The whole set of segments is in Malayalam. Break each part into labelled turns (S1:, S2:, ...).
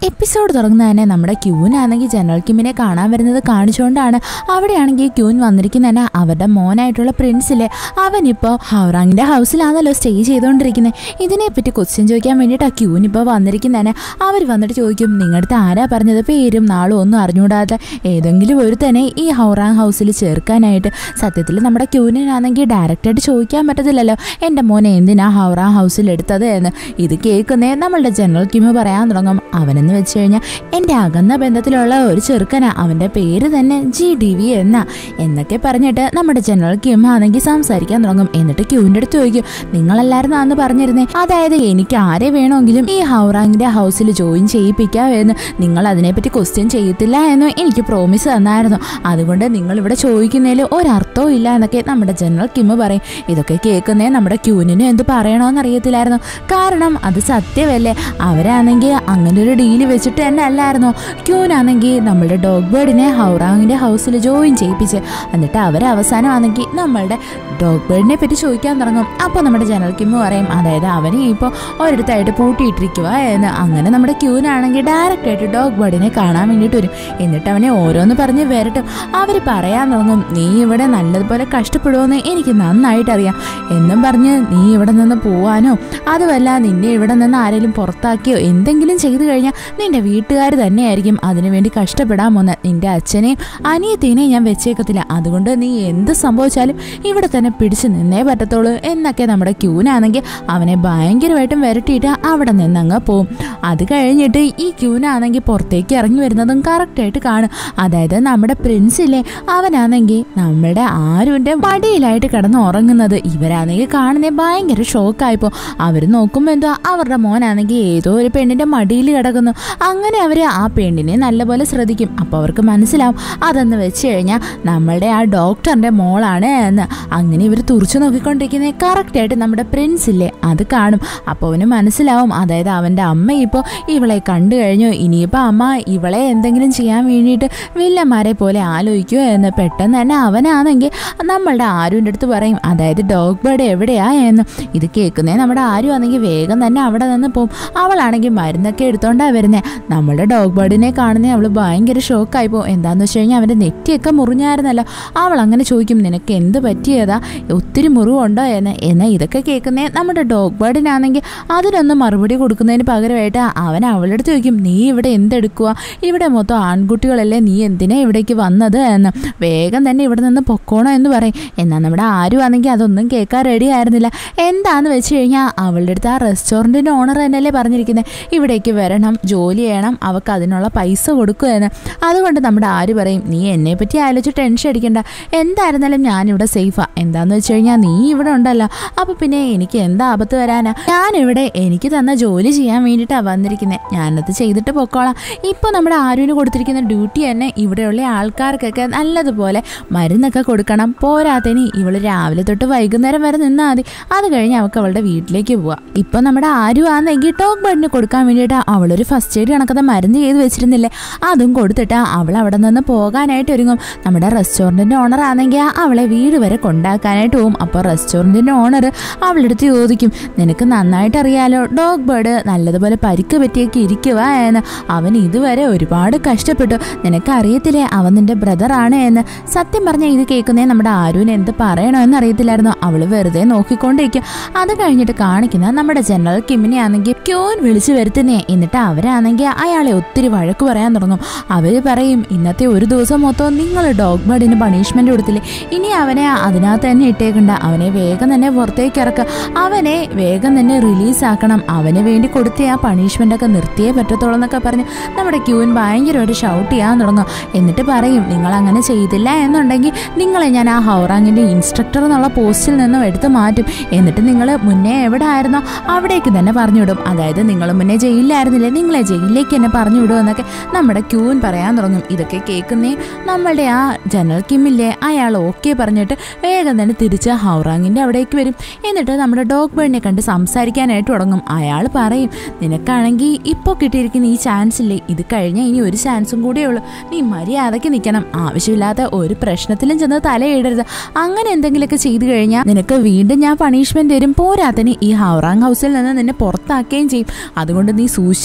S1: എപ്പിസോഡ് തുടങ്ങുന്ന തന്നെ നമ്മുടെ ക്യൂനാണെങ്കിൽ ജനറൽ കിമ്മിനെ കാണാൻ വരുന്നത് കാണിച്ചുകൊണ്ടാണ് അവിടെയാണെങ്കിൽ ക്യൂൻ വന്നിരിക്കുന്ന തന്നെ അവരുടെ മോനായിട്ടുള്ള പ്രിൻസിലെ അവനിപ്പോൾ ഹൗറാങ്ങിന്റെ ഹൗസിലാണല്ലോ സ്റ്റേ ചെയ്തുകൊണ്ടിരിക്കുന്നത് ഇതിനെപ്പറ്റി ക്വസ്റ്റ്യൻ ചോദിക്കാൻ വേണ്ടിയിട്ട് ആ ക്യൂൻ ഇപ്പോൾ വന്നിരിക്കുന്ന തന്നെ അവർ വന്നിട്ട് ചോദിക്കും നിങ്ങളുടെ ആരാ പറഞ്ഞത് പേരും നാളും ഒന്നും അറിഞ്ഞുകൂടാതെ ഏതെങ്കിലും ഒരു തന്നെ ഈ ഹൗറാങ് ഹൗസിൽ ചേർക്കാനായിട്ട് സത്യത്തിൽ നമ്മുടെ ക്യൂനിനാണെങ്കിൽ ഡയറക്റ്റായിട്ട് ചോദിക്കാൻ പറ്റത്തില്ലല്ലോ എൻ്റെ മോനെ എന്തിനാ ഹൗറാങ് ഹൗസിൽ എടുത്തത് എന്ന് ഇത് കേൾക്കുന്നേ നമ്മളുടെ ജനറൽ കിമ് പറയാൻ തുടങ്ങും അവനെന്ന് വെച്ച് കഴിഞ്ഞാൽ എൻ്റെ അകന്ന ബന്ധത്തിലുള്ള ഒരു ചെറുക്കനാ അവൻ്റെ പേര് തന്നെ ജി ഡി വി എന്ന എന്നൊക്കെ പറഞ്ഞിട്ട് നമ്മുടെ ജനറൽ കിം ആണെങ്കിൽ സംസാരിക്കാൻ തുടങ്ങും എന്നിട്ട് ക്യൂവിൻ്റെ അടുത്ത് ചോദിക്കും നിങ്ങളല്ലായിരുന്നു അന്ന് പറഞ്ഞിരുന്നേ അതായത് എനിക്ക് ആരെ വേണമെങ്കിലും ഈ ഹൗറാങ്ങിൻ്റെ ഹൗസിൽ ജോയിൻ ചെയ്യിപ്പിക്കാം എന്ന് നിങ്ങൾ അതിനെപ്പറ്റി ക്വസ്റ്റ്യൻ ചെയ്യത്തില്ല എന്ന് എനിക്ക് പ്രോമിസ് തന്നായിരുന്നു അതുകൊണ്ട് നിങ്ങൾ ഇവിടെ ചോദിക്കുന്നതിൽ ഒരർത്ഥവും ഇല്ല എന്നൊക്കെ നമ്മുടെ ജനറൽ കിം പറയും ഇതൊക്കെ കേൾക്കുന്നേ നമ്മുടെ ക്യൂനിന് എന്ത് പറയണമെന്ന് അറിയത്തില്ലായിരുന്നു കാരണം അത് സത്യമല്ലേ അവരാണെങ്കിൽ അങ്ങനെ ഒരു ഡീല് വെച്ചിട്ട് തന്നെ അല്ലായിരുന്നോ ക്യൂനാണെങ്കിൽ നമ്മുടെ ഡോഗ് ബേർഡിനെ ഹൗറാങ്ങിന്റെ ഹൗസിൽ ജോയിൻ ചെയ്യിപ്പിച്ച് എന്നിട്ട് അവർ അവസാനമാണെങ്കിൽ നമ്മളുടെ ഡോഗ് ബേർഡിനെ പറ്റി ചോദിക്കാൻ തുടങ്ങും അപ്പോൾ നമ്മുടെ ജനറൽ കിമ്മ് പറയും അതായത് അവനെ ഇപ്പോൾ ഒരിടത്തായിട്ട് പൂട്ടിയിട്ടിരിക്കുക എന്ന് അങ്ങനെ നമ്മുടെ ക്യൂനാണെങ്കിൽ ഡയറക്റ്റ് ആയിട്ട് ഡോഗ് ബേർഡിനെ കാണാൻ വേണ്ടിയിട്ട് വരും എന്നിട്ട് അവനെ ഓരോന്ന് പറഞ്ഞ് വരട്ടും അവർ പറയാൻ തുടങ്ങും നീ ഇവിടെ നല്ലതുപോലെ കഷ്ടപ്പെടുമെന്ന് എനിക്ക് നന്നായിട്ട് അറിയാം എന്നും പറഞ്ഞ് നീ ഇവിടെ നിന്ന് പോവാനോ അതുമല്ല നിന്നെ ഇവിടെ നിന്ന് ആരെങ്കിലും പുറത്താക്കിയോ എന്തെങ്കിലും ചെയ്തു കഴിഞ്ഞാൽ നിന്റെ വീട്ടുകാർ തന്നെയായിരിക്കും അതിനുവേണ്ടി കഷ്ടപ്പെടാൻ പോന്ന് നിന്റെ അച്ഛനെയും അനിയത്തിനെയും ഞാൻ വെച്ചേക്കത്തില്ല അതുകൊണ്ട് നീ എന്ത് സംഭവിച്ചാലും ഇവിടെ തന്നെ പിടിച്ചു നിന്നേ പറ്റത്തുള്ളൂ എന്നൊക്കെ നമ്മുടെ ക്യൂനാണെങ്കിൽ അവനെ ഭയങ്കരമായിട്ടും വരട്ടിയിട്ട് അവിടെ നിന്നങ്ങ് പോവും അത് കഴിഞ്ഞിട്ട് ഈ ക്യൂനാണെങ്കിൽ പുറത്തേക്ക് ഇറങ്ങി വരുന്നതും കറക്റ്റായിട്ട് കാണും അതായത് നമ്മുടെ പ്രിൻസിലെ അവനാണെങ്കിൽ നമ്മുടെ ആരുവിൻ്റെ മടിയിലായിട്ട് കിടന്ന് ഉറങ്ങുന്നത് ഇവരാണെങ്കിൽ കാണുന്നത് ഭയങ്കര ഷോക്കായപ്പോൾ അവർ നോക്കുമ്പോൾ എന്തോ അവരുടെ മോനാണെങ്കിൽ ഏതോ ഒരു പെണ്ണിൻ്റെ മടിയിൽ കിടക്കുന്നു അങ്ങനെ അവർ ആ പെണ്ണിനെ നല്ലപോലെ ശ്രദ്ധിക്കും അപ്പോൾ അവർക്ക് മനസ്സിലാവും അതെന്ന് വെച്ച് കഴിഞ്ഞാൽ നമ്മളുടെ ആ ഡോക്ടറിൻ്റെ മോളാണ് എന്ന് അങ്ങനെ ഇവർ തുറച്ചു നോക്കിക്കൊണ്ടിരിക്കുന്നത് കറക്റ്റായിട്ട് നമ്മുടെ പ്രിൻസ് ഇല്ലേ അത് കാണും അപ്പോൾ അവന് മനസ്സിലാവും അതായത് അവൻ്റെ അമ്മ ഇപ്പോൾ ഇവളെ കണ്ടു കഴിഞ്ഞു ഇനിയിപ്പോൾ അമ്മ ഇവളെ എന്തെങ്കിലും ചെയ്യാൻ വേണ്ടിയിട്ട് വില്ലന്മാരെ പോലെ ആലോചിക്കുമോ എന്ന് പെട്ടെന്ന് തന്നെ അവനാണെങ്കിൽ നമ്മളുടെ ആരുവിൻ്റെ അടുത്ത് പറയും അതായത് ഡോഗ് ബേർഡ് എവിടെയാ എന്ന് ഇത് കേൾക്കുന്നേ നമ്മുടെ ആരും ആണെങ്കിൽ വേഗം തന്നെ അവിടെ നിന്ന് പോകും അവളാണെങ്കിൽ മരുന്നൊക്കെ എടുത്തോണ്ടാ വരുന്നത് നമ്മളുടെ ഡോഗ് ബേർഡിനെ കാണുന്നേ അവൾ ഭയങ്കര ഷോക്കായി പോകും എന്താന്ന് വെച്ച് കഴിഞ്ഞാൽ അവൻ്റെ നെറ്റിയൊക്കെ മുറിഞ്ഞായിരുന്നല്ലോ അവൾ അങ്ങനെ ചോദിക്കും നിനക്ക് എന്ത് പറ്റിയതാ ഒത്തിരി മുറിവുണ്ടോ എന്ന് എന്നാൽ ഇതൊക്കെ കേൾക്കുന്നേ നമ്മുടെ ഡോഗ് ബേർഡിനാണെങ്കിൽ അതിനൊന്നും മറുപടി കൊടുക്കുന്നതിന് പകരമായിട്ട് അവൻ അവളുടെ അടുത്ത് ചോദിക്കും നീ ഇവിടെ എന്തെടുക്കുക ഇവിടെ മൊത്തം ആൺകുട്ടികളല്ലേ നീ എന്തിനാ ഇവിടേക്ക് വന്നത് എന്ന് വേഗം തന്നെ ഇവിടെ നിന്ന് പൊക്കോണോ എന്ന് പറയും എന്നാൽ നമ്മുടെ ആരും ആണെങ്കിൽ അതൊന്നും കേൾക്കാൻ റെഡി ആയിരുന്നില്ല എന്താന്ന് വെച്ച് കഴിഞ്ഞാൽ അവളുടെ അടുത്ത് ആ റെസ്റ്റോറൻറ്റിൻ്റെ ഓണർ തന്നെയല്ലേ പറഞ്ഞിരിക്കുന്നത് ഇവിടേക്ക് വരണം ജോലി ചെയ്യണം അവൾക്ക് അതിനുള്ള പൈസ കൊടുക്കുമെന്ന് അതുകൊണ്ട് നമ്മുടെ ആര് പറയും നീ എന്നെ പറ്റി ആലോചിച്ച് ടെൻഷൻ അടിക്കണ്ട എന്തായിരുന്നാലും ഞാനിവിടെ സേഫാ എന്താന്ന് വെച്ച് കഴിഞ്ഞാൽ നീ ഇവിടെ ഉണ്ടല്ലോ അപ്പോൾ പിന്നെ എനിക്ക് എന്താ ആപത്ത് വരാനാ ഞാനിവിടെ എനിക്ക് തന്ന ജോലി ചെയ്യാൻ വേണ്ടിയിട്ടാണ് വന്നിരിക്കുന്നത് ഞാനത് ചെയ്തിട്ട് പൊക്കോളാം ഇപ്പോൾ നമ്മുടെ ആരുവിന് കൊടുത്തിരിക്കുന്ന ഡ്യൂട്ടി തന്നെ ഇവിടെയുള്ള ആൾക്കാർക്കൊക്കെ നല്ലതുപോലെ മരുന്നൊക്കെ കൊടുക്കണം പോരാത്തതിന് ഇവള് രാവിലെ തൊട്ട് വൈകുന്നേരം വരെ നിന്നാൽ മതി അത് കഴിഞ്ഞ് അവൾക്ക് അവളുടെ വീട്ടിലേക്ക് പോവാം ഇപ്പൊ നമ്മുടെ ആരും ആണെങ്കിൽ ടോക്ക് ബേഡിന് കൊടുക്കാൻ വേണ്ടിയിട്ട് അവളൊരു ഫസ്റ്റ് എയ്ഡ് കണക്കത്തെ മരുന്ന് ചെയ്ത് വെച്ചിരുന്നില്ലേ അതും കൊടുത്തിട്ട് അവൾ അവിടെ നിന്ന് പോകാനായിട്ട് ഒരുങ്ങും നമ്മുടെ റെസ്റ്റോറൻറ്റിൻ്റെ ഓണർ ആണെങ്കിൽ അവളെ വീട് വരെ കൊണ്ടാക്കാനായിട്ട് പോകും അപ്പോൾ റെസ്റ്റോറൻറ്റിൻ്റെ ഓണർ അവളുടെ അടുത്ത് ചോദിക്കും നിനക്ക് നന്നായിട്ട് അറിയാലോ ഡോഗ് ബേർഡ് നല്ലതുപോലെ പരിക്ക് പറ്റിയൊക്കെ ഇരിക്കുക എന്ന് അവൻ ഇതുവരെ ഒരുപാട് കഷ്ടപ്പെട്ടു നിനക്ക് അറിയത്തില്ലേ അവൻ നിന്റെ ബ്രദറാണ് എന്ന് സത്യം പറഞ്ഞാൽ ഇത് കേൾക്കുന്നേ നമ്മുടെ ആരുവിന് എന്ത് പറയണോ എന്ന് അറിയത്തില്ലായിരുന്നു അവള് വെറുതെ നോക്കിക്കൊണ്ടിരിക്കും അത് കഴിഞ്ഞിട്ട് കാണിക്കുന്ന നമ്മുടെ ജനറൽ കിമ്മിനെ ആണെങ്കിൽ ക്യൂൻ വിളിച്ചു വരുത്തുന്നേ എന്നിട്ട് അവരാണെങ്കിൽ അയാളെ ഒത്തിരി വഴക്ക് പറയാൻ തുടങ്ങും അവര് പറയും ഇന്നത്തെ ഒരു ദിവസം മൊത്തം നിങ്ങൾ ഡോഗ് ബേർഡിന് പണിഷ്മെന്റ് കൊടുത്തില്ലേ ഇനി അവനെ അതിനകത്ത് തന്നെ ഇട്ടേക്കണ്ട അവനെ വേഗം തന്നെ പുറത്തേക്ക് ഇറക്കുക അവനെ വേഗം തന്നെ റിലീസ് ആക്കണം അവന് വേണ്ടി കൊടുത്ത ആ പണിഷ്മെന്റ് ഒക്കെ നിർത്തിയേ പറ്റത്തുള്ളൂ എന്നൊക്കെ പറഞ്ഞ് നമ്മുടെ ക്യൂൻ ഭയങ്കരമായിട്ട് ഷൗട്ട് ചെയ്യാൻ തുടങ്ങും എന്നിട്ട് പറയും നിങ്ങൾ അങ്ങനെ ചെയ്തില്ല എന്നുണ്ടെങ്കിൽ നിങ്ങളെ ഞാൻ ആ ഹൗറാങ്ങിന്റെ ഇൻസ്ട്രക്ടർ എന്നുള്ള പോസ്റ്റിൽ നിന്നും എടുത്തു മാറ്റും എന്നിട്ട് നിങ്ങൾ മുന്നേ എവിടെ ആയിരുന്നോ അവിടേക്ക് തന്നെ പറഞ്ഞു വിടും അതായത് നിങ്ങൾ മുന്നേ ജയിലിലായിരുന്നില്ലേ നിങ്ങളെ ജയിലിലേക്ക് തന്നെ പറഞ്ഞു വിടും എന്നൊക്കെ നമ്മുടെ ക്യൂൻ പറയാൻ തുടങ്ങും ഇതൊക്കെ കേൾക്കുന്നേ നമ്മളുടെ ആ ജനറൽ കിമ്മില്ലേ അയാൾ ഓക്കെ പറഞ്ഞിട്ട് വേഗം തന്നെ തിരിച്ച് ഹൗറാങ്ങിന്റെ അവിടേക്ക് വരും എന്നിട്ട് നമ്മുടെ ഡോഗ് ബേണിനെ കണ്ട് സംസാരിക്കാനായിട്ട് തുടങ്ങും അയാൾ പറയും നിനക്കാണെങ്കിൽ ഇപ്പോൾ കിട്ടിയിരിക്കുന്ന ഈ ചാൻസ് ഇല്ലേ ഇത് കഴിഞ്ഞാൽ ഇനി ഒരു ചാൻസും കൂടിയേ ഉള്ളൂ നീ മര്യാദയ്ക്ക് നിൽക്കണം ആവശ്യമില്ലാത്ത ഒരു പ്രശ്നത്തിലും ചെന്ന് തലയിടരുത് അങ്ങനെ എന്തെങ്കിലുമൊക്കെ ചെയ്തു കഴിഞ്ഞാൽ നിനക്ക് വീണ്ടും ഞാൻ പണിഷ്മെന്റ് തരും പോരാത്തന് ഈ ഹൗറാങ് ഹൗസിൽ നിന്ന് നിന്നെ പുറത്താക്കുകയും ചെയ്യും അതുകൊണ്ട് നീ സൂക്ഷിച്ചും കണ്ടുമൊക്കെ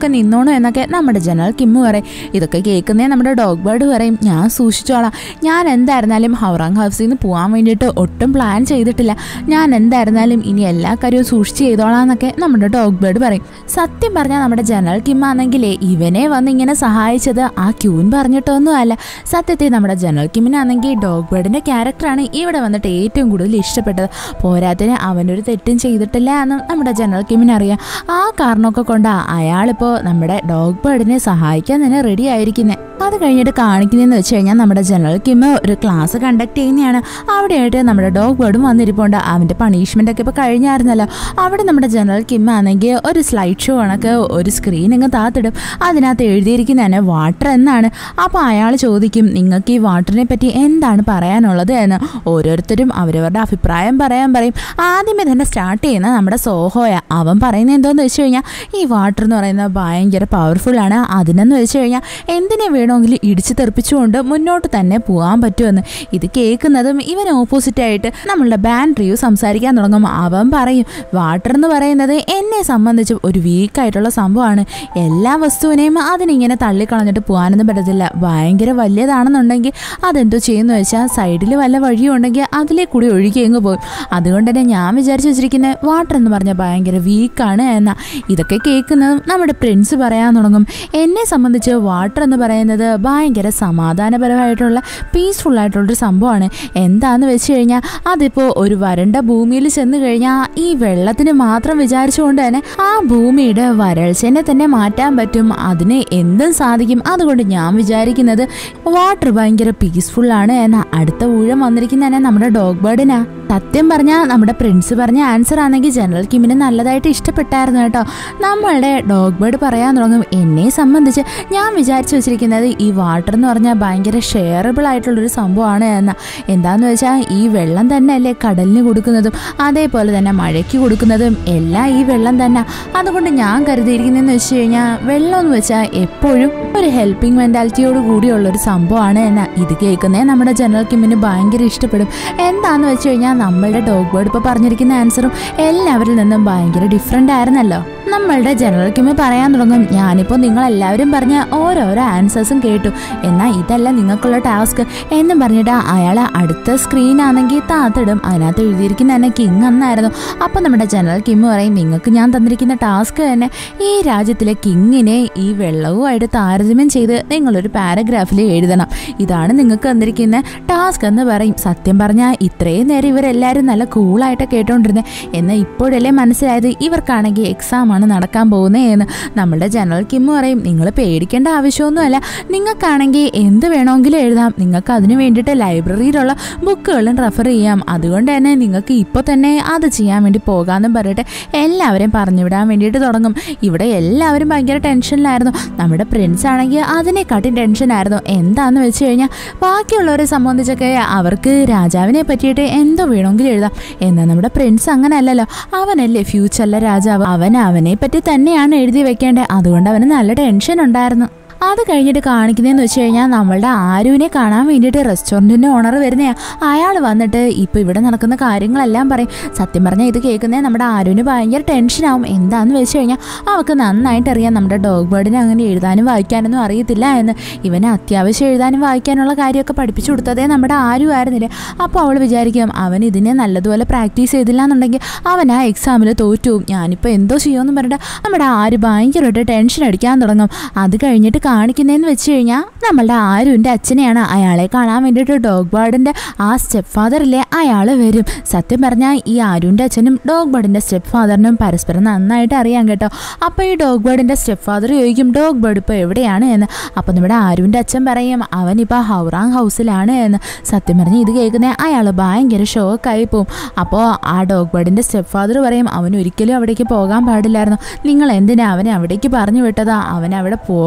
S1: ഒക്കെ നിന്നോണു എന്നൊക്കെ നമ്മുടെ ജനറൽ കിമ്മ് പറയും ഇതൊക്കെ കേൾക്കുന്നേ നമ്മുടെ ഡോഗ് ബേർഡ് പറയും ഞാൻ സൂക്ഷിച്ചോളാം ഞാൻ എന്തായിരുന്നാലും ഹൗറാങ് ഹൗസിൽ നിന്ന് പോകാൻ വേണ്ടിയിട്ട് ഒട്ടും പ്ലാൻ ചെയ്തിട്ടില്ല ഞാൻ എന്തായിരുന്നാലും ഇനി എല്ലാ കാര്യവും സൂക്ഷിച്ച് ചെയ്തോളാം എന്നൊക്കെ നമ്മുടെ ഡോഗ് ബേർഡ് പറയും സത്യം പറഞ്ഞാൽ നമ്മുടെ ജനറൽ കിമ്മാണെങ്കിലേ ഇവനെ വന്ന് ഇങ്ങനെ സഹായിച്ചത് ആ ക്യൂൻ പറഞ്ഞിട്ടൊന്നും അല്ല സത്യത്തിൽ നമ്മുടെ ജനറൽ കിമ്മിനാണെങ്കിൽ ഡോഗ് ബേർഡിന്റെ ക്യാരക്ടറാണ് ഇവിടെ വന്നിട്ട് ഏറ്റവും കൂടുതൽ ഇഷ്ടപ്പെട്ടത് പോരാത്തിന് അവനൊരു തെറ്റും ചെയ്തിട്ടില്ല എന്നും നമ്മുടെ ജനറൽ കിമ്മിന് അറിയാം ആ കാരണമൊക്കെ കൊണ്ടാ അയാളിപ്പോൾ നമ്മുടെ ഡോഗ് ബേർഡിനെ സഹായിക്കാൻ തന്നെ റെഡി ആയിരിക്കുന്നത് അത് കഴിഞ്ഞിട്ട് കാണിക്കുന്നതെന്ന് വെച്ച് കഴിഞ്ഞാൽ നമ്മുടെ ജനറൽ കിമ്മ് ഒരു ക്ലാസ് കണ്ടക്ട് ചെയ്യുന്നതാണ് അവിടെയായിട്ട് നമ്മുടെ ഡോഗ് ബേർഡും വന്നിരിപ്പുണ്ട് അവൻ്റെ പണിഷ്മെൻ്റ് ഒക്കെ ഇപ്പോൾ കഴിഞ്ഞായിരുന്നല്ലോ അവിടെ നമ്മുടെ ജനറൽ കിമ്മ ആണെങ്കിൽ ഒരു സ്ലൈഡ് ഷോ കണക്ക് ഒരു സ്ക്രീൻ അങ്ങ് താത്തിടും അതിനകത്ത് എഴുതിയിരിക്കുന്നതന്നെ വാട്ടർ എന്നാണ് അപ്പോൾ അയാൾ ചോദിക്കും നിങ്ങൾക്ക് ഈ വാട്ടറിനെ പറ്റി എന്താണ് പറയാനുള്ളത് എന്ന് ഓരോരുത്തരും അവരവരുടെ അഭിപ്രായം പറയാൻ പറയും ആദ്യമേ തന്നെ സ്റ്റാർട്ട് ചെയ്യുന്ന നമ്മുടെ സോഹോയ അവൻ പറയുന്നത് എന്തോന്ന് വെച്ച് കഴിഞ്ഞാൽ ഈ വാട്ടർ എന്ന് പറയുന്നത് ഭയങ്കര പവർഫുൾ ആണ് അതിനെന്ന് വെച്ച് കഴിഞ്ഞാൽ എന്തിനെ വേണമെങ്കിലും ഇടിച്ചു തെറിപ്പിച്ചുകൊണ്ട് മുന്നോട്ട് തന്നെ പോകാൻ പറ്റുമെന്ന് ഇത് കേൾക്കുന്നതും ഇവൻ ഓപ്പോസിറ്റ് ആയിട്ട് നമ്മളുടെ ബാൻഡ് റിയു സംസാരിക്കാൻ തുടങ്ങും അവൻ പറയും വാട്ടർ എന്ന് പറയുന്നത് എന്നെ സംബന്ധിച്ച് ഒരു വീക്കായിട്ടുള്ള സംഭവമാണ് എല്ലാ വസ്തുവിനെയും അതിനിങ്ങനെ തള്ളിക്കളഞ്ഞിട്ട് പോകാനൊന്നും പറ്റത്തില്ല ഭയങ്കര വലിയതാണെന്നുണ്ടെങ്കിൽ അതെന്തോ ചെയ്യുന്നു വെച്ചാൽ സൈഡിൽ വല്ല വഴിയും ഉണ്ടെങ്കിൽ അതിലേ കൂടി ഒഴുകി അങ്ങ് പോകും അതുകൊണ്ട് തന്നെ ഞാൻ വിചാരിച്ചു വെച്ചിരിക്കുന്നത് വാട്ടർ എന്ന് പറഞ്ഞാൽ ഭയങ്കര വീക്കാണ് എന്ന ഇതൊക്കെ കേൾക്കുന്നതും നമ്മുടെ പ്രിൻസ് പറയാൻ തുടങ്ങും എന്നെ സംബന്ധിച്ച് വാട്ടർ എന്ന് പറയുന്നത് ഭയങ്കര സമാധാനപരമായിട്ടുള്ള പീസ്ഫുൾ ആയിട്ടുള്ളൊരു സംഭവമാണ് എന്താന്ന് വെച്ച് കഴിഞ്ഞാൽ അതിപ്പോൾ ഒരു വരണ്ട ഭൂമിയിൽ ചെന്ന് കഴിഞ്ഞാൽ ഈ വെള്ളത്തിന് മാത്രം വിചാരിച്ചുകൊണ്ട് തന്നെ ആ ഭൂമിയുടെ വരൾച്ചനെ തന്നെ മാറ്റാൻ പറ്റും അതിന് എന്തും സാധിക്കും അതുകൊണ്ട് ഞാൻ വിചാരിക്കുന്നത് വാട്ടർ ഭയങ്കര പീസ്ഫുൾ ആണ് എന്ന അടുത്ത ഊഴം വന്നിരിക്കുന്ന തന്നെ നമ്മുടെ ഡോഗ് ബേർഡിനാ സത്യം പറഞ്ഞാൽ നമ്മുടെ പ്രിൻസ് പറഞ്ഞ ആൻസർ ആണെങ്കിൽ ജനറൽ കിമിന് നല്ലതായിട്ട് ഇഷ്ടപ്പെട്ടായിരുന്നു കേട്ടോ നമ്മളുടെ ഡോഗ് ബേർഡ് പറയാൻ തുടങ്ങും എന്നെ സംബന്ധിച്ച് ഞാൻ വിചാരിച്ചു വെച്ചിരിക്കുന്നത് ഈ വാട്ടർ എന്ന് പറഞ്ഞാൽ ഭയങ്കര ഷെയറബിൾ ആയിട്ടുള്ളൊരു സംഭവമാണ് എന്ന എന്താന്ന് വെച്ചാൽ ഈ വെള്ളം തന്നെ അല്ലേ കടലിന് കൊടുക്കുന്നതും അതേപോലെ തന്നെ മഴയ്ക്ക് കൊടുക്കുന്നതും എല്ലാം ഈ വെള്ളം തന്നെ അതുകൊണ്ട് ഞാൻ കരുതിയിരിക്കുന്നതെന്ന് വെച്ച് കഴിഞ്ഞാൽ വെള്ളം എന്ന് വെച്ചാൽ എപ്പോഴും ഒരു ഹെൽപ്പിംഗ് മെന്റാലിറ്റിയോട് കൂടിയുള്ള ഒരു സംഭവമാണ് എന്ന ഇത് കേൾക്കുന്നേ നമ്മുടെ ജനറൽ കിമ്മിന് ഭയങ്കര ഇഷ്ടപ്പെടും എന്താന്ന് വെച്ച് കഴിഞ്ഞാൽ നമ്മളുടെ ഡോഗ് ബേർഡ് ഇപ്പോൾ പറഞ്ഞിരിക്കുന്ന ആൻസറും എല്ലാവരിൽ നിന്നും ഭയങ്കര ഡിഫറെൻ്റ് ആയിരുന്നല്ലോ നമ്മളുടെ ജനറൽ കിമ്മി പറയാൻ തുടങ്ങും ഞാനിപ്പോൾ നിങ്ങൾ എല്ലാവരും പറഞ്ഞ ഓരോരോ ആൻസേഴ്സും കേട്ടു എന്നാൽ ഇതല്ല നിങ്ങൾക്കുള്ള ടാസ്ക് എന്നും പറഞ്ഞിട്ട് അയാൾ അടുത്ത സ്ക്രീൻ ആണെങ്കിൽ താത്തിടും അതിനകത്ത് എഴുതിയിരിക്കുന്ന തന്നെ കിങ് എന്നായിരുന്നു അപ്പോൾ നമ്മുടെ ജനറൽ കിമ്മ് പറയും നിങ്ങൾക്ക് ഞാൻ തന്നിരിക്കുന്ന ടാസ്ക് തന്നെ ഈ രാജ്യത്തിലെ കിങ്ങിനെ ഈ വെള്ളവുമായിട്ട് താരതമ്യം ചെയ്ത് നിങ്ങളൊരു പാരഗ്രാഫിൽ എഴുതണം ഇതാണ് നിങ്ങൾക്ക് തന്നിരിക്കുന്ന ടാസ്ക് എന്ന് പറയും സത്യം പറഞ്ഞാൽ ഇത്രയും നേരം ഇവരെല്ലാവരും നല്ല കൂളായിട്ട് കേട്ടോണ്ടിരുന്നത് എന്നാൽ ഇപ്പോഴല്ലേ മനസ്സിലായത് ഇവർക്കാണെങ്കിൽ എക്സാം ആണ് നടക്കാൻ പോകുന്നത് എന്ന് നമ്മുടെ ജനറൽ കിമ്മ് പറയും നിങ്ങൾ പേടിക്കേണ്ട ആവശ്യമൊന്നുമല്ല നിങ്ങൾക്കാണെങ്കിൽ എന്ത് വേണമെങ്കിലും എഴുതാം നിങ്ങൾക്ക് അതിന് വേണ്ടിയിട്ട് ലൈബ്രറിയിലുള്ള ബുക്കുകളും റെഫർ ചെയ്യാം അതുകൊണ്ട് തന്നെ നിങ്ങൾക്ക് ഇപ്പോൾ തന്നെ അത് ചെയ്യാൻ വേണ്ടി പോകാമെന്നും പറഞ്ഞിട്ട് എല്ലാവരെയും പറഞ്ഞു വിടാൻ വേണ്ടിയിട്ട് തുടങ്ങും ഇവിടെ എല്ലാവരും ഭയങ്കര ടെൻഷനിലായിരുന്നു നമ്മുടെ പ്രിൻസ് ആണെങ്കിൽ അതിനെക്കാട്ടി ടെൻഷനായിരുന്നു എന്താന്ന് വെച്ച് കഴിഞ്ഞാൽ ബാക്കിയുള്ളവരെ സംബന്ധിച്ചൊക്കെ അവർക്ക് രാജാവിനെ പറ്റിയിട്ട് എന്തോ വേണമെങ്കിലും എഴുതാം എന്നാൽ നമ്മുടെ പ്രിൻസ് അങ്ങനെ അല്ലല്ലോ അവനല്ലേ ഫ്യൂച്ചറിലെ രാജാവ് അവൻ അവനെ പറ്റി തന്നെയാണ് എഴുതി വെക്കേണ്ടത് അതുകൊണ്ട് അവന് നല്ല ടെൻഷൻ ഉണ്ടായിരുന്നു അത് കഴിഞ്ഞിട്ട് കാണിക്കുന്നതെന്ന് വെച്ച് കഴിഞ്ഞാൽ നമ്മളുടെ ആരുവിനെ കാണാൻ വേണ്ടിയിട്ട് റെസ്റ്റോറൻറ്റിൻ്റെ ഓണർ വരുന്നയാ അയാൾ വന്നിട്ട് ഇപ്പോൾ ഇവിടെ നടക്കുന്ന കാര്യങ്ങളെല്ലാം പറയും സത്യം പറഞ്ഞാൽ ഇത് കേൾക്കുന്നത് നമ്മുടെ ആരുവിന് ഭയങ്കര ടെൻഷനാവും എന്താന്ന് വെച്ച് കഴിഞ്ഞാൽ അവൾക്ക് നന്നായിട്ട് അറിയാം നമ്മുടെ ഡോഗ് ബേർഡിനെ അങ്ങനെ എഴുതാനും വായിക്കാനൊന്നും അറിയത്തില്ല എന്ന് ഇവന് അത്യാവശ്യം എഴുതാനും വായിക്കാനുള്ള കാര്യമൊക്കെ പഠിപ്പിച്ചു കൊടുത്തതേ നമ്മുടെ ആരും ആയിരുന്നില്ല അപ്പോൾ അവൾ വിചാരിക്കും അവൻ ഇതിനെ നല്ലതുപോലെ പ്രാക്ടീസ് ചെയ്തില്ല എന്നുണ്ടെങ്കിൽ അവൻ ആ എക്സാമിൽ തോറ്റു ഞാനിപ്പോൾ എന്തോ ചെയ്യുമെന്ന് പറഞ്ഞിട്ട് നമ്മുടെ ആര് ഭയങ്കരമായിട്ട് ടെൻഷൻ അടിക്കാൻ തുടങ്ങും അത് കഴിഞ്ഞിട്ട് കാണിക്കുന്നതെന്ന് വെച്ച് കഴിഞ്ഞാൽ നമ്മളുടെ ആരുവിൻ്റെ അച്ഛനെയാണ് അയാളെ കാണാൻ വേണ്ടിയിട്ട് ഡോഗ് ബേർഡിൻ്റെ ആ സ്റ്റെപ്പ് ഫാദറിലെ അയാൾ വരും സത്യം പറഞ്ഞാൽ ഈ ആരുവിൻ്റെ അച്ഛനും ഡോഗ് ബേർഡിൻ്റെ സ്റ്റെപ്പ് ഫാദറിനും പരസ്പരം നന്നായിട്ട് അറിയാം കേട്ടോ അപ്പോൾ ഈ ഡോഗ് ബേർഡിൻ്റെ സ്റ്റെപ്പ് ഫാദർ ചോദിക്കും ഡോഗ് ബേർഡ് ഇപ്പോൾ എവിടെയാണ് എന്ന് അപ്പോൾ നമ്മുടെ ആരുവിൻ്റെ അച്ഛൻ പറയും അവനിപ്പോൾ ഹൗറാങ് ഹൗസിലാണ് എന്ന് സത്യം പറഞ്ഞ് ഇത് കേൾക്കുന്ന അയാൾ ഭയങ്കര ഷോക്കായി പോവും അപ്പോൾ ആ ഡോഗ് ബേർഡിൻ്റെ സ്റ്റെപ്പ് ഫാദർ പറയും അവൻ ഒരിക്കലും അവിടേക്ക് പോകാൻ പാടില്ലായിരുന്നു നിങ്ങൾ എന്തിനാ അവനെ അവിടേക്ക് പറഞ്ഞു വിട്ടതാ അവൻ അവിടെ പോകാനേ പാടില്ല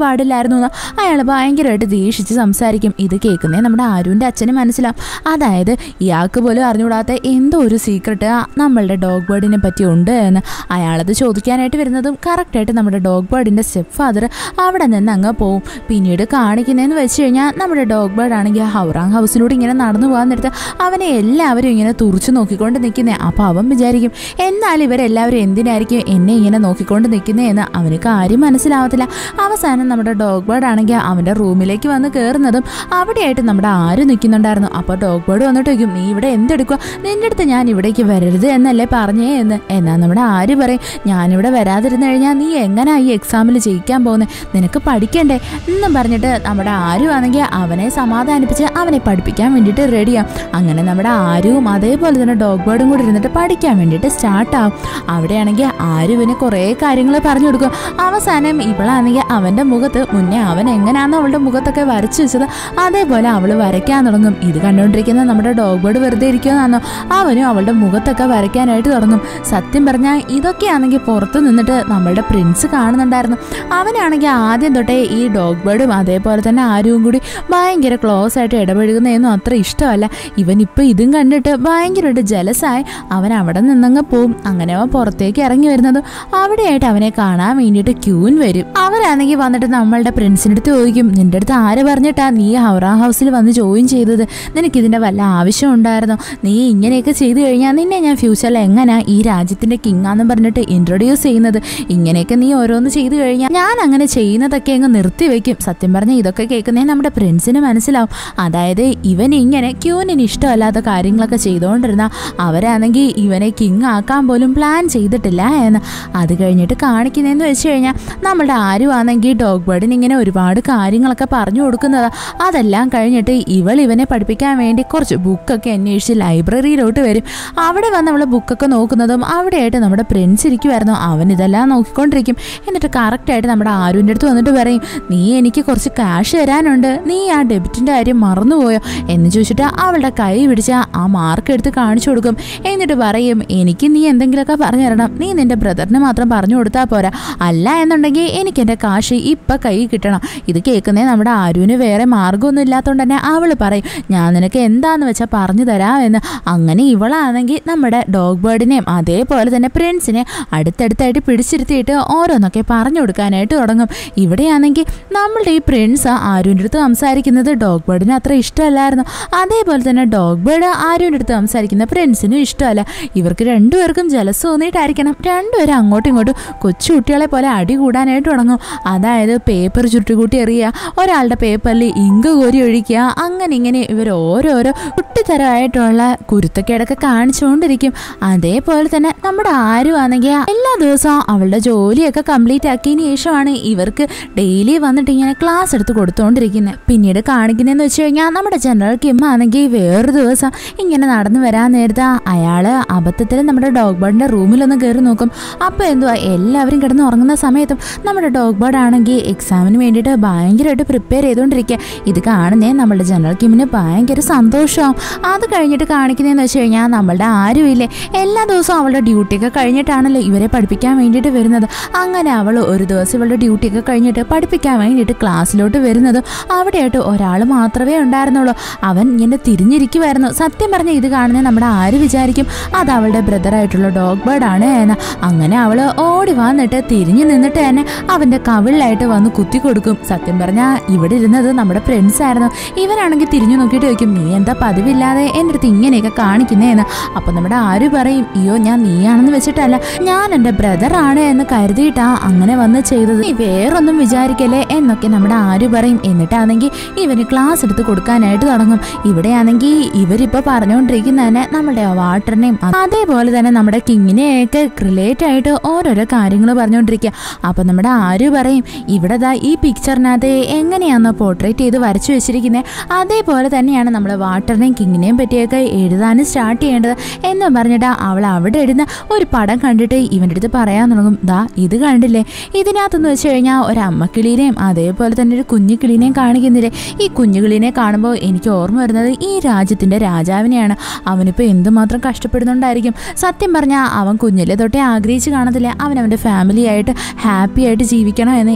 S1: പാടില്ലായിരുന്നു എന്ന് അയാൾ ഭയങ്കരമായിട്ട് ദേഷിച്ച് സംസാരിക്കും ഇത് കേൾക്കുന്നേ നമ്മുടെ ആരുവിൻ്റെ അച്ഛന് മനസ്സിലാവും അതായത് ഇയാൾക്ക് പോലും അറിഞ്ഞുകൂടാത്ത എന്തോ ഒരു സീക്രട്ട് നമ്മളുടെ ഡോഗ് ബേർഡിനെ പറ്റി ഉണ്ട് എന്ന് അയാളത് ചോദിക്കാനായിട്ട് വരുന്നതും കറക്റ്റായിട്ട് നമ്മുടെ ഡോഗ് ബേർഡിൻ്റെ സ്റ്റെപ്പ് ഫാദർ അവിടെ നിന്ന് അങ്ങ് പോവും പിന്നീട് കാണിക്കുന്നതെന്ന് വെച്ച് കഴിഞ്ഞാൽ നമ്മുടെ ഡോഗ് ബേർഡ് ആണെങ്കിൽ ഹൗറാങ് ഹൗസിലൂടെ ഇങ്ങനെ നടന്നു പോകാൻ നേരത്ത് അവനെ എല്ലാവരും ഇങ്ങനെ തുറച്ചു നോക്കിക്കൊണ്ട് നിൽക്കുന്നേ അപ്പോൾ അവൻ വിചാരിക്കും എന്നാൽ ഇവരെല്ലാവരും എന്തിനായിരിക്കും എന്നെ ഇങ്ങനെ നോക്കിക്കൊണ്ട് നിൽക്കുന്നേ എന്ന് അവന് കാര്യം മനസ്സിലാവത്തില്ല അവസാനം നമ്മുടെ ഡോഗ് ബേർഡ് ആണെങ്കിൽ അവൻ്റെ റൂമിലേക്ക് വന്ന് കയറുന്നതും അവിടെയായിട്ട് നമ്മുടെ ആര് നിൽക്കുന്നുണ്ടായിരുന്നു അപ്പോൾ ഡോഗ് ബേർഡ് വന്നിട്ട് ചോദിക്കും നീ ഇവിടെ എന്തെടുക്കുക നിന്റെ അടുത്ത് ഞാൻ ഇവിടേക്ക് വരരുത് എന്നല്ലേ പറഞ്ഞേ എന്ന് എന്നാൽ നമ്മുടെ ആര് പറയും ഞാനിവിടെ വരാതിരുന്നു കഴിഞ്ഞാൽ നീ എങ്ങനെയാ ഈ എക്സാമിൽ ജയിക്കാൻ പോകുന്നത് നിനക്ക് പഠിക്കണ്ടേ എന്നും പറഞ്ഞിട്ട് നമ്മുടെ ആരുവാണെങ്കിൽ അവനെ സമാധാനിപ്പിച്ച് അവനെ പഠിപ്പിക്കാൻ വേണ്ടിയിട്ട് റെഡിയാവും അങ്ങനെ നമ്മുടെ ആരുവും അതേപോലെ തന്നെ ഡോഗ് ബേർഡും കൂടി ഇരുന്നിട്ട് പഠിക്കാൻ വേണ്ടിയിട്ട് സ്റ്റാർട്ടാവും അവിടെയാണെങ്കിൽ ആരുവിന് കുറേ കാര്യങ്ങൾ പറഞ്ഞു കൊടുക്കും അവസാനം ഇവളാണെങ്കിൽ അവൻ്റെ മുഖത്ത് മുന്നേ അവൻ എങ്ങനെയാണെന്ന് അവളുടെ മുഖത്തൊക്കെ വരച്ചു വെച്ചത് അതേപോലെ അവൾ വരയ്ക്കാൻ തുടങ്ങും ഇത് കണ്ടുകൊണ്ടിരിക്കുന്ന നമ്മുടെ ഡോഗ് ബേർഡ് വെറുതെ ഇരിക്കുമെന്നാണോ അവനും അവളുടെ മുഖത്തൊക്കെ വരയ്ക്കാനായിട്ട് തുടങ്ങും സത്യം പറഞ്ഞാൽ ഇതൊക്കെയാണെങ്കിൽ പുറത്ത് നിന്നിട്ട് നമ്മളുടെ പ്രിൻസ് കാണുന്നുണ്ടായിരുന്നു അവനാണെങ്കിൽ ആദ്യം തൊട്ടേ ഈ ഡോഗ് ബേർഡും അതേപോലെ തന്നെ ആരും കൂടി ഭയങ്കര ക്ലോസ് ആയിട്ട് ഇടപഴകുന്നതൊന്നും അത്ര ഇഷ്ടമല്ല ഇവൻ ഇപ്പം ഇതും കണ്ടിട്ട് ഭയങ്കരമായിട്ട് ജലസായി അവൻ അവിടെ നിന്നങ്ങ് പോവും അങ്ങനെ അവൻ പുറത്തേക്ക് ഇറങ്ങി വരുന്നതും അവിടെയായിട്ട് അവനെ കാണാൻ വേണ്ടിയിട്ട് ക്യൂൻ വരും അവരാണെങ്കിൽ വന്നിട്ട് നമ്മളുടെ പ്രിൻസിൻ്റെ അടുത്ത് ചോദിക്കും നിന്റെ അടുത്ത് ആര് പറഞ്ഞിട്ടാ നീ ഹൗറാ ഹൗസിൽ വന്ന് ജോയിൻ ചെയ്തത് നിനക്കിതിൻ്റെ വല്ല ആവശ്യം ഉണ്ടായിരുന്നോ നീ ഇങ്ങനെയൊക്കെ ചെയ്തു കഴിഞ്ഞാൽ നിന്നെ ഞാൻ ഫ്യൂച്ചറിൽ എങ്ങനെയാ ഈ രാജ്യത്തിൻ്റെ കിങ് ആണെന്ന് പറഞ്ഞിട്ട് ഇൻട്രൊഡ്യൂസ് ചെയ്യുന്നത് ഇങ്ങനെയൊക്കെ നീ ഓരോന്ന് ചെയ്തു കഴിഞ്ഞാൽ ഞാൻ അങ്ങനെ ചെയ്യുന്നതൊക്കെ അങ്ങ് നിർത്തി വെക്കും സത്യം പറഞ്ഞാൽ ഇതൊക്കെ കേൾക്കുന്നേ നമ്മുടെ പ്രിൻസിന് മനസ്സിലാവും അതായത് ഇവൻ ഇങ്ങനെ ക്യൂനിന് ഇഷ്ടമല്ലാത്ത കാര്യങ്ങളൊക്കെ ചെയ്തുകൊണ്ടിരുന്ന അവരാണെങ്കിൽ ഇവനെ കിങ് ആക്കാൻ പോലും പ്ലാൻ ചെയ്തിട്ടില്ല എന്ന് അത് കഴിഞ്ഞിട്ട് കാണിക്കുന്നതെന്ന് വെച്ച് കഴിഞ്ഞാൽ നമ്മളുടെ ആരുവാണെങ്കിൽ ഡോഗ് ബേർഡിന് ഇങ്ങനെ ഒരുപാട് കാര്യങ്ങളൊക്കെ പറഞ്ഞു കൊടുക്കുന്നത് അതെല്ലാം കഴിഞ്ഞിട്ട് ഇവൾ ഇവനെ പഠിപ്പിക്കാൻ വേണ്ടി കുറച്ച് ബുക്കൊക്കെ അന്വേഷിച്ച് ലൈബ്രറിയിലോട്ട് വരും അവിടെ വന്ന് അവൾ ബുക്കൊക്കെ നോക്കുന്നതും അവിടെയായിട്ട് നമ്മുടെ പ്രിൻസ് ഇരിക്കുമായിരുന്നു അവൻ ഇതെല്ലാം നോക്കിക്കൊണ്ടിരിക്കും എന്നിട്ട് കറക്റ്റായിട്ട് നമ്മുടെ ആരുവിൻ്റെ അടുത്ത് വന്നിട്ട് പറയും നീ എനിക്ക് കുറച്ച് ക്യാഷ് തരാനുണ്ട് നീ ആ ഡെബിറ്റിൻ്റെ കാര്യം മറന്നുപോയോ എന്ന് ചോദിച്ചിട്ട് അവളുടെ കൈ പിടിച്ച് ആ മാർക്ക് എടുത്ത് കാണിച്ചു കൊടുക്കും എന്നിട്ട് പറയും എനിക്ക് നീ എന്തെങ്കിലുമൊക്കെ പറഞ്ഞു തരണം നീ നിന്റെ ബ്രദറിന് മാത്രം പറഞ്ഞു കൊടുത്താൽ പോരാ അല്ല എന്നുണ്ടെങ്കിൽ എനിക്ക് എൻ്റെ കാശ് ഇപ്പം കൈ കിട്ടണം ഇത് കേൾക്കുന്നേ നമ്മുടെ ആരുവിന് വേറെ മാർഗ്ഗമൊന്നും ഇല്ലാത്തതുകൊണ്ട് തന്നെ അവൾ പറയും ഞാൻ നിനക്ക് എന്താന്ന് വെച്ചാൽ പറഞ്ഞു തരാം എന്ന് അങ്ങനെ ഇവളാണെങ്കിൽ നമ്മുടെ ഡോഗ് ബേർഡിനെയും അതേപോലെ തന്നെ പ്രിൻസിനെ അടുത്തടുത്തായിട്ട് പിടിച്ചിരുത്തിയിട്ട് ഓരോന്നൊക്കെ പറഞ്ഞു കൊടുക്കാനായിട്ട് തുടങ്ങും ഇവിടെയാണെങ്കിൽ നമ്മളുടെ ഈ പ്രിൻസ് ആരുവിൻ്റെ അടുത്ത് സംസാരിക്കുന്നത് ഡോഗ് ബേർഡിന് അത്ര ഇഷ്ടമല്ലായിരുന്നു അതേപോലെ തന്നെ ഡോഗ് ബേർഡ് ആരുവിൻ്റെ അടുത്ത് സംസാരിക്കുന്ന പ്രിൻസിനും ഇഷ്ടമല്ല ഇവർക്ക് രണ്ടുപേർക്കും ജലസ് തോന്നിയിട്ടായിരിക്കണം രണ്ടുപേരും അങ്ങോട്ടും ഇങ്ങോട്ടും കൊച്ചു കുട്ടികളെ പോലെ അടി കൂടാനായിട്ട് തുടങ്ങും അതായത് പേപ്പർ ചുട്ടുകൂട്ടി എറിയുക ഒരാളുടെ പേപ്പറിൽ ഇങ്ക് കോരി ഒഴിക്കുക അങ്ങനെ ഇങ്ങനെ ഇവർ ഓരോരോ കുട്ടിത്തരമായിട്ടുള്ള കുരുത്തക്കേടൊക്കെ കാണിച്ചുകൊണ്ടിരിക്കും അതേപോലെ തന്നെ നമ്മുടെ ആരുവാണെങ്കിൽ എല്ലാ ദിവസവും അവളുടെ ജോലിയൊക്കെ കംപ്ലീറ്റ് ആക്കിയതിന് ശേഷമാണ് ഇവർക്ക് ഡെയിലി വന്നിട്ട് ഇങ്ങനെ ക്ലാസ് എടുത്ത് കൊടുത്തുകൊണ്ടിരിക്കുന്നത് പിന്നീട് കാണിക്കുന്നതെന്ന് വെച്ച് കഴിഞ്ഞാൽ നമ്മുടെ ജനറൽ കിം ആണെങ്കിൽ വേറൊരു ദിവസം ഇങ്ങനെ നടന്നു വരാൻ നേരത്തെ അയാള് അബദ്ധത്തിൽ നമ്മുടെ ഡോഗ് ബേർഡിന്റെ റൂമിലൊന്ന് കയറി നോക്കും അപ്പോൾ എന്തുവാ എല്ലാവരും കിടന്ന് ഉറങ്ങുന്ന സമയത്തും നമ്മുടെ ഡോഗ് ബേർഡ് ആണെങ്കിൽ എക്സാമിന് വേണ്ടിയിട്ട് ഭയങ്കരമായിട്ട് പ്രിപ്പയർ ചെയ്തുകൊണ്ടിരിക്കുക ഇത് കാണുന്നേ നമ്മുടെ ജനറൽ കിമ്മിന് ഭയങ്കര സന്തോഷമാവും അത് കഴിഞ്ഞിട്ട് കാണിക്കുന്നതെന്ന് വെച്ച് കഴിഞ്ഞാൽ നമ്മളുടെ ആരുമില്ലേ എല്ലാ ദിവസവും അവളുടെ ഡ്യൂട്ടിയൊക്കെ കഴിഞ്ഞിട്ടാണല്ലോ ഇവരെ പഠിപ്പിക്കാൻ വേണ്ടിയിട്ട് വരുന്നത് അങ്ങനെ അവൾ ഒരു ദിവസം ഇവളുടെ ഡ്യൂട്ടിയൊക്കെ കഴിഞ്ഞിട്ട് പഠിപ്പിക്കാൻ വേണ്ടിയിട്ട് ക്ലാസ്സിലോട്ട് വരുന്നത് അവിടെയായിട്ട് ഒരാൾ മാത്രമേ ഉണ്ടായിരുന്നുള്ളൂ അവൻ ഇങ്ങനെ തിരിഞ്ഞിരിക്കുമായിരുന്നു സത്യം പറഞ്ഞ ഇത് കാണുന്ന നമ്മുടെ ആര് വിചാരിക്കും അത് അവളുടെ ബ്രദറായിട്ടുള്ള ഡോഗ് ബേർഡ് ആണ് എന്ന് അങ്ങനെ അവൾ ഓടി വന്നിട്ട് തിരിഞ്ഞു നിന്നിട്ട് തന്നെ അവൻ്റെ കവിളിലായിട്ട് വന്ന് കുത്തി കൊടുക്കും സത്യം പറഞ്ഞാൽ ഇവിടെ ഇരുന്നത് നമ്മുടെ ഫ്രണ്ട്സ് ആയിരുന്നു ഇവനാണെങ്കിൽ തിരിഞ്ഞു നോക്കിയിട്ട് ചോദിക്കും നീ എന്താ പതിവില്ലാതെ എൻ്റെ അടുത്ത് ഇങ്ങനെയൊക്കെ കാണിക്കുന്നേന്ന് അപ്പം നമ്മുടെ ആര് പറയും അയ്യോ ഞാൻ നീയാണെന്ന് വെച്ചിട്ടല്ല ഞാൻ എൻ്റെ ബ്രദറാണ് എന്ന് കരുതിയിട്ടാ അങ്ങനെ വന്ന് ചെയ്തത് നീ വേറൊന്നും വിചാരിക്കല്ലേ എന്നൊക്കെ നമ്മുടെ ആര് പറയും എന്നിട്ടാണെങ്കിൽ ഇവന് ക്ലാസ് എടുത്ത് കൊടുക്കാനായിട്ട് തുടങ്ങും ഇവിടെയാണെങ്കിൽ ഇവരിപ്പോൾ പറഞ്ഞുകൊണ്ടിരിക്കുന്ന തന്നെ നമ്മുടെ വാട്ടറിനെയും അതേപോലെ തന്നെ നമ്മുടെ കിങ്ങിനെയൊക്കെ റിലേറ്റ് ആയിട്ട് ഓരോരോ കാര്യങ്ങൾ പറഞ്ഞുകൊണ്ടിരിക്കുക അപ്പം നമ്മുടെ ആര് പറയും ഇവിടെ ദാ ഈ പിക്ചറിനകത്ത് എങ്ങനെയാണെന്ന് പോർട്രേറ്റ് ചെയ്ത് വരച്ചു വെച്ചിരിക്കുന്നത് അതേപോലെ തന്നെയാണ് നമ്മൾ വാട്ടറിനെയും കിങ്ങിനെയും പറ്റിയൊക്കെ എഴുതാനും സ്റ്റാർട്ട് ചെയ്യേണ്ടത് എന്ന് പറഞ്ഞിട്ട് അവൾ അവിടെ ഇടുന്ന ഒരു പടം കണ്ടിട്ട് ഇവൻ്റെ അടുത്ത് പറയാൻ തുടങ്ങും ദാ ഇത് കണ്ടില്ലേ ഇതിനകത്തെന്ന് വെച്ച് കഴിഞ്ഞാൽ ഒരു അമ്മക്കിളീനെയും അതേപോലെ തന്നെ ഒരു കുഞ്ഞിക്കിളീനെയും കാണിക്കുന്നില്ലേ ഈ കുഞ്ഞുകിളീനെ കാണുമ്പോൾ എനിക്ക് ഓർമ്മ വരുന്നത് ഈ രാജ്യത്തിൻ്റെ രാജാവിനെയാണ് അവനിപ്പോൾ എന്തുമാത്രം കഷ്ടപ്പെടുന്നുണ്ടായിരിക്കും സത്യം പറഞ്ഞാൽ അവൻ കുഞ്ഞിലെ തൊട്ടേ ആഗ്രഹിച്ച് കാണത്തില്ല അവൻ അവൻ്റെ ഫാമിലി ആയിട്ട് ഹാപ്പി ആയിട്ട് ജീവിക്കണം എന്ന് എന്നാൽ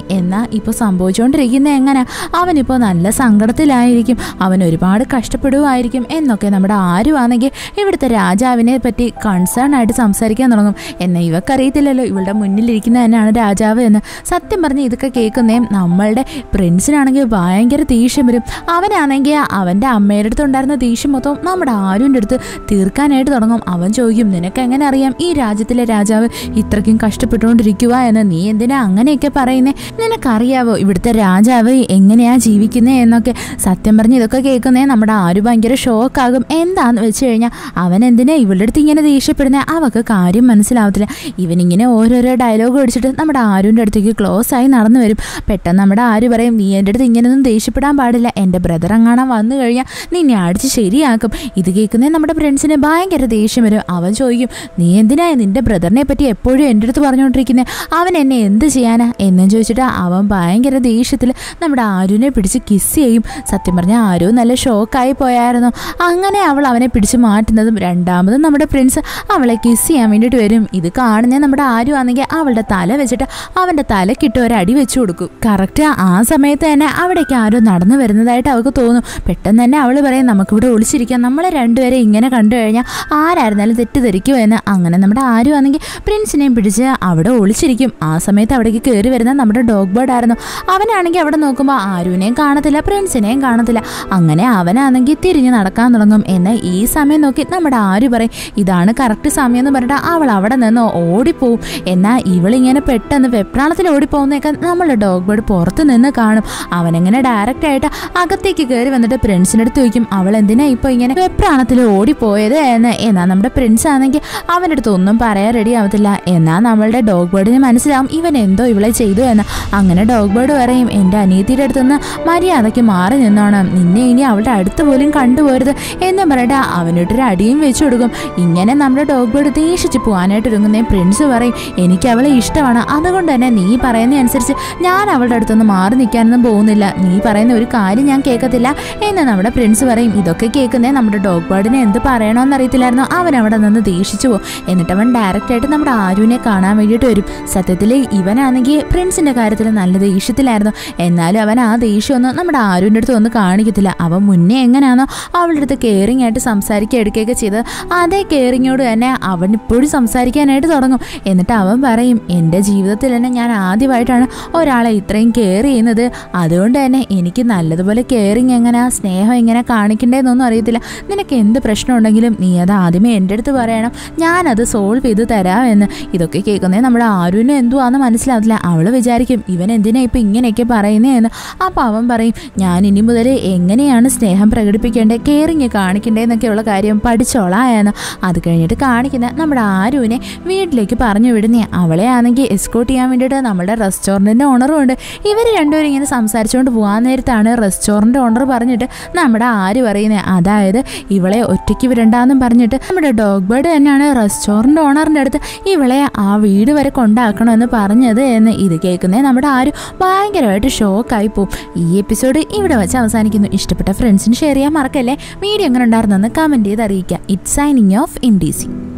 S1: ഇപ്പോൾ സംഭവിച്ചുകൊണ്ടിരിക്കുന്നത് എങ്ങനെ അവനിപ്പോൾ നല്ല സങ്കടത്തിലായിരിക്കും അവൻ ഒരുപാട് കഷ്ടപ്പെടുമായിരിക്കും എന്നൊക്കെ നമ്മുടെ ആരുവാണെങ്കിൽ ഇവിടുത്തെ രാജാവിനെ പറ്റി കൺസേൺ ആയിട്ട് സംസാരിക്കാൻ തുടങ്ങും എന്നാൽ ഇവക്കറിയത്തില്ലല്ലോ ഇവളുടെ മുന്നിലിരിക്കുന്ന തന്നെയാണ് രാജാവ് എന്ന് സത്യം പറഞ്ഞ് ഇതൊക്കെ കേൾക്കുന്നേ നമ്മളുടെ പ്രിൻസിനാണെങ്കിൽ ഭയങ്കര ദേഷ്യം വരും അവനാണെങ്കിൽ അവൻ്റെ അമ്മയുടെ അടുത്ത് ഉണ്ടായിരുന്ന ദേഷ്യം മൊത്തം നമ്മുടെ ആരുവിൻ്റെ അടുത്ത് തീർക്കാനായിട്ട് തുടങ്ങും അവൻ ചോദിക്കും നിനക്ക് എങ്ങനെ അറിയാം ഈ രാജ്യത്തിലെ രാജാവ് ഇത്രയ്ക്കും കഷ്ടപ്പെട്ടുകൊണ്ടിരിക്കുക എന്ന് നീ എന്തിനാ അങ്ങനെയൊക്കെ പറയുന്നേ നിനക്കറിയാവോ ഇവിടുത്തെ രാജാവ് എങ്ങനെയാ ജീവിക്കുന്നേ എന്നൊക്കെ സത്യം പറഞ്ഞ് ഇതൊക്കെ കേൾക്കുന്നേ നമ്മുടെ ആരു ഭയങ്കര ഷോക്കാകും എന്താന്ന് വെച്ച് കഴിഞ്ഞാൽ അവൻ എന്തിനാ ഇവളുടെ അടുത്ത് ഇങ്ങനെ ദേഷ്യപ്പെടുന്നേ അവക്ക് കാര്യം മനസ്സിലാവത്തില്ല ഇവനിങ്ങനെ ഓരോരോ ഡയലോഗ് അടിച്ചിട്ട് നമ്മുടെ ആരുവിൻ്റെ അടുത്തേക്ക് ക്ലോസ് ആയി നടന്നു വരും പെട്ടെന്ന് നമ്മുടെ ആര് പറയും നീ എൻ്റെ അടുത്ത് ഇങ്ങനെയൊന്നും ദേഷ്യപ്പെടാൻ പാടില്ല എൻ്റെ ബ്രദർ അങ്ങാണം വന്നു കഴിഞ്ഞാൽ നിന്നെ അടിച്ച് ശരിയാക്കും ഇത് കേൾക്കുന്നേ നമ്മുടെ ഫ്രണ്ട്സിന് ഭയങ്കര ദേഷ്യം വരും അവൻ ചോദിക്കും നീ എന്തിനാ നിന്റെ ബ്രദറിനെ പറ്റി എപ്പോഴും എൻ്റെ അടുത്ത് പറഞ്ഞുകൊണ്ടിരിക്കുന്നത് അവൻ എന്നെ എന്ത് ചെയ്യാനാ എന്നും ചോദിച്ചിട്ട് അവൻ ഭയങ്കര ദേഷ്യത്തിൽ നമ്മുടെ ആരുവിനെ പിടിച്ച് കിസ് ചെയ്യും സത്യം പറഞ്ഞാൽ ആരു നല്ല ഷോക്കായി പോയായിരുന്നു അങ്ങനെ അവൾ അവനെ പിടിച്ച് മാറ്റുന്നതും രണ്ടാമതും നമ്മുടെ പ്രിൻസ് അവളെ കിസ് ചെയ്യാൻ വേണ്ടിയിട്ട് വരും ഇത് കാണുന്നേ നമ്മുടെ ആരു ആണെങ്കിൽ അവളുടെ തല വെച്ചിട്ട് അവൻ്റെ തലക്കിട്ട് ഒരു അടി വെച്ചു കൊടുക്കും കറക്റ്റ് ആ സമയത്ത് തന്നെ അവിടേക്ക് ആരോ നടന്നു വരുന്നതായിട്ട് അവൾക്ക് തോന്നും പെട്ടെന്ന് തന്നെ അവൾ പറയും നമുക്കിവിടെ ഒളിച്ചിരിക്കാം നമ്മളെ രണ്ടുപേരെ ഇങ്ങനെ കണ്ടു കഴിഞ്ഞാൽ ആരായിരുന്നാലും തെറ്റിദ്ധരിക്കുമോ എന്ന് അങ്ങനെ നമ്മുടെ ആരു ആണെങ്കിൽ പ്രിൻസിനെയും പിടിച്ച് അവിടെ ഒളിച്ചിരിക്കും ആ സമയത്ത് അവിടേക്ക് കയറി വരുന്ന നമ്മുടെ ഡോഗ് ബേർഡ് ആയിരുന്നു അവനാണെങ്കിൽ അവിടെ നോക്കുമ്പോൾ ആരുവിനെയും കാണത്തില്ല പ്രിൻസിനെയും കാണത്തില്ല അങ്ങനെ അവനാണെങ്കിൽ തിരിഞ്ഞ് നടക്കാൻ തുടങ്ങും എന്നാൽ ഈ സമയം നോക്കി നമ്മുടെ ആര് പറയും ഇതാണ് കറക്റ്റ് സമയം എന്ന് പറഞ്ഞിട്ട് അവൾ അവിടെ നിന്ന് ഓടിപ്പോവും എന്നാൽ ഇവളിങ്ങനെ പെട്ടെന്ന് വെപ്രാളത്തിൽ ഓടിപ്പോകുന്നതൊക്കെ നമ്മുടെ ഡോഗ് ബേർഡ് പുറത്ത് നിന്ന് കാണും അവനെങ്ങനെ ഡയറക്റ്റ് ആയിട്ട് അകത്തേക്ക് കയറി വന്നിട്ട് പ്രിൻസിൻ്റെ അടുത്ത് ചോദിക്കും അവൾ എന്തിനാ ഇപ്പോൾ ഇങ്ങനെ വെപ്രാളത്തിൽ ഓടിപ്പോയത് എന്ന് എന്നാൽ നമ്മുടെ പ്രിൻസ് ആണെങ്കിൽ അവൻ്റെ അടുത്ത് ഒന്നും പറയാൻ റെഡി ആവത്തില്ല എന്നാൽ നമ്മളുടെ ഡോഗ് ബേർഡിന് മനസ്സിലാവും ഇവൻ എന്തോ ഇവളെ ചെയ്തു എന്ന് അങ്ങനെ ഡോഗ് ബേർഡ് പറയും എൻ്റെ അനിയത്തിയുടെ അടുത്തുനിന്ന് മര്യാദയ്ക്ക് മാറി നിന്നോണം നിന്നെ ഇനി അവളുടെ അടുത്ത് പോലും കണ്ടുപോരുത് എന്ന് പറഞ്ഞിട്ട് അവനോട്ടൊരു അടിയും വെച്ചു കൊടുക്കും ഇങ്ങനെ നമ്മുടെ ഡോഗ് ബേർഡ് ദേഷിച്ച് പോകാനായിട്ട് ഒരുങ്ങുന്നേ പ്രിൻസ് പറയും എനിക്ക് അവളെ ഇഷ്ടമാണ് അതുകൊണ്ട് തന്നെ നീ പറയുന്ന അനുസരിച്ച് ഞാൻ അവളുടെ അടുത്തൊന്ന് മാറി നിൽക്കാനൊന്നും പോകുന്നില്ല നീ പറയുന്ന ഒരു കാര്യം ഞാൻ കേൾക്കത്തില്ല എന്ന് നമ്മുടെ പ്രിൻസ് പറയും ഇതൊക്കെ കേൾക്കുന്നേ നമ്മുടെ ഡോഗ് ബേർഡിനെ എന്ത് പറയണമെന്ന് അറിയത്തില്ലായിരുന്നു അവൻ അവിടെ നിന്ന് ദേഷിച്ചു പോകും എന്നിട്ട് അവൻ ഡയറക്റ്റ് ആയിട്ട് നമ്മുടെ ആരുവിനെ കാണാൻ വേണ്ടിയിട്ട് വരും സത്യത്തിൽ ഇവനാണെങ്കിൽ പ്രിൻസിന്റെ കാര്യത്തിൽ നല്ല ദേഷ്യത്തിലായിരുന്നു എന്നാലും അവൻ ആ ദേഷ്യമൊന്നും നമ്മുടെ ആരുവിൻ്റെ അടുത്ത് ഒന്നും കാണിക്കത്തില്ല അവൻ മുന്നേ എങ്ങനെയാണോ അവളുടെ അടുത്ത് കെയറിങ് ആയിട്ട് സംസാരിക്കുക എടുക്കുകയൊക്കെ ചെയ്തത് അതേ കെയറിങ്ങോട് തന്നെ അവൻ ഇപ്പോഴും സംസാരിക്കാനായിട്ട് തുടങ്ങും എന്നിട്ട് അവൻ പറയും എൻ്റെ ജീവിതത്തിൽ തന്നെ ഞാൻ ആദ്യമായിട്ടാണ് ഒരാളെ ഇത്രയും കെയർ ചെയ്യുന്നത് അതുകൊണ്ട് തന്നെ എനിക്ക് നല്ലതുപോലെ കെയറിങ് എങ്ങനെയാ സ്നേഹം എങ്ങനെ കാണിക്കണ്ടേന്നൊന്നും അറിയത്തില്ല നിനക്ക് എന്ത് പ്രശ്നം ഉണ്ടെങ്കിലും നീ അത് ആദ്യമേ എൻ്റെ അടുത്ത് പറയണം ഞാനത് സോൾവ് ചെയ്ത് തരാമെന്ന് ഇതൊക്കെ കേൾക്കുന്നേ നമ്മുടെ ആരുവിനും എന്തുവാന്ന് മനസ്സിലാവത്തില്ല അവൾ വിചാരിക്കും ഇവൻ എന്തിനാ ഇപ്പം ഇങ്ങനെയൊക്കെ പറയുന്നതെന്ന് അപ്പോൾ അവൻ പറയും ഞാൻ ഇനി മുതൽ എങ്ങനെയാണ് സ്നേഹം പ്രകടിപ്പിക്കേണ്ടത് കെയറിങ് കാണിക്കേണ്ടതെന്നൊക്കെയുള്ള കാര്യം പഠിച്ചോളാം എന്ന് അത് കഴിഞ്ഞിട്ട് കാണിക്കുന്ന നമ്മുടെ ആരുവിനെ വീട്ടിലേക്ക് പറഞ്ഞു വിടുന്നേ അവളെ ആണെങ്കിൽ എസ്കോട്ട് ചെയ്യാൻ വേണ്ടിയിട്ട് നമ്മുടെ റെസ്റ്റോറൻറ്റിൻ്റെ ഓണറും ഉണ്ട് ഇവർ രണ്ടുപേരും ഇങ്ങനെ സംസാരിച്ചുകൊണ്ട് പോകാൻ നേരത്താണ് റെസ്റ്റോറൻറ്റ് ഓണർ പറഞ്ഞിട്ട് നമ്മുടെ ആര് പറയുന്നത് അതായത് ഇവളെ ഒറ്റയ്ക്ക് വിടണ്ടെന്നും പറഞ്ഞിട്ട് നമ്മുടെ ഡോഗ് ബേർഡ് തന്നെയാണ് റെസ്റ്റോറൻറ്റ് ഓണറിൻ്റെ അടുത്ത് ഇവളെ ആ വീട് വരെ കൊണ്ടാക്കണമെന്ന് പറഞ്ഞത് എന്ന് ഇത് കേൾക്കുന്നേ നമ്മുടെ ആരും ഭയങ്കരമായിട്ട് ഷോക്കായി പോവും ഈ എപ്പിസോഡ് ഇവിടെ വെച്ച് അവസാനിക്കുന്നു ഇഷ്ടപ്പെട്ട ഫ്രണ്ട്സിന് ഷെയർ ചെയ്യാൻ മറക്കല്ലേ വീഡിയോ എങ്ങനെ ഉണ്ടായിരുന്നെന്ന് കമൻറ്റ് ചെയ്ത് അറിയിക്കുക it signing off in D C